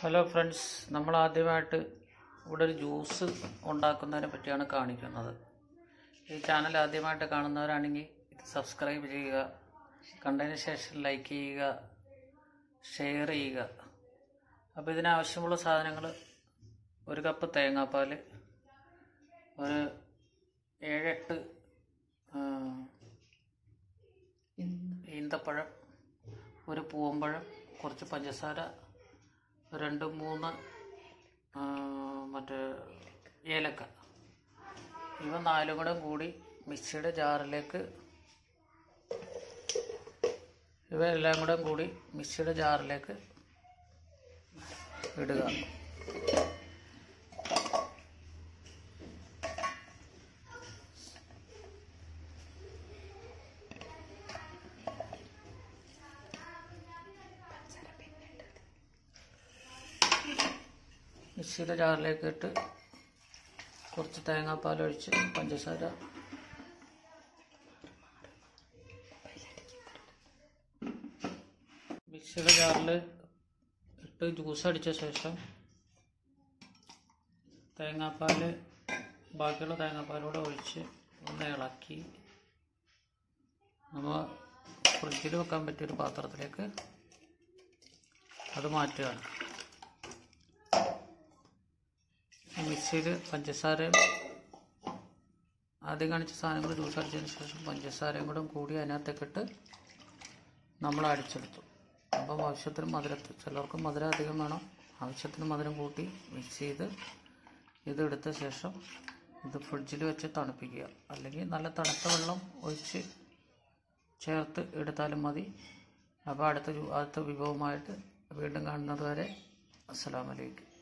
hello friends നമ്മൾ ആദ്യമായിട്ട് ഇവിടെ ഒരു ജ്യൂസ് ഉണ്ടാക്കുന്നതിനെ പറ്റിയാണ് കാണിക്കുന്നത് ഈ ചാനൽ ആദ്യമായിട്ട് കാണുന്നവരാണെങ്കിൽ ഇത് സബ്സ്ക്രൈബ് ചെയ്യുക കണ്ടതിന് ശേഷം ലൈക്ക് ചെയ്യുക ഷെയർ ചെയ്യുക അപ്പോൾ ഇതിനാവശ്യമുള്ള സാധനങ്ങൾ ഒരു കപ്പ് തേങ്ങാപ്പാൽ ഒരു ഏഴെട്ട് ആ, ഈന്തപ്പഴം ഒരു പൂവമ്പഴം കുറച്ച് പഞ്ചസാര രണ്ട് മൂന്ന് ആ, മറ്റേ ഏലക്ക ഇവ നാലും കൂടെ കൂടി മിക്സിയുടെ ജാറിലേക്ക് ഇവയെല്ലാം കൂടെ കൂടി മിക്സിയുടെ ജാറിലേക്ക് ഇടുക മിക്സിയുടെ ജാറിലേക്ക് ഇട്ട് കുറച്ച് തേങ്ങാപ്പാൽ ഒഴിച്ച് പഞ്ചസാര മിക്സിയുടെ ജാറിൽ ഇട്ട് ജ്യൂസ് അടിച്ച ശേഷം തേങ്ങാപ്പാൽ ബാക്കിയുള്ള തേങ്ങാപ്പാലൂടെ ഒഴിച്ച് ഒന്ന് ഇളക്കി നമ്മൾ ഫ്രിഡ്ജിൽ വെക്കാൻ പറ്റിയൊരു പാത്രത്തിലേക്ക് അത് മാറ്റുകയാണ് മിക്സിയിൽ പഞ്ചസാരയും ആദ്യം കാണിച്ച സാധനങ്ങൾ ജ്യൂസ് അടിച്ചതിന് ശേഷം പഞ്ചസാരയും കൂടെ കൂടി അതിനകത്തേക്ക് ഇട്ട് നമ്മൾ അടിച്ചെടുത്തു അപ്പം ആവശ്യത്തിന് മധുരത്ത് ചിലർക്ക് മധുരം അധികം വേണം ആവശ്യത്തിന് മധുരം കൂട്ടി മിക്സ് ചെയ്ത് ഇത് എടുത്ത ശേഷം ഇത് ഫ്രിഡ്ജിൽ വെച്ച് തണുപ്പിക്കുക അല്ലെങ്കിൽ നല്ല തണുത്ത വെള്ളം ഒഴിച്ച് ചേർത്ത് എടുത്താലും മതി അപ്പോൾ അടുത്ത ജൂ- അടുത്ത വിഭവമായിട്ട് വീണ്ടും കാണുന്നത് വരെ അസ്സലാമലൈക്കും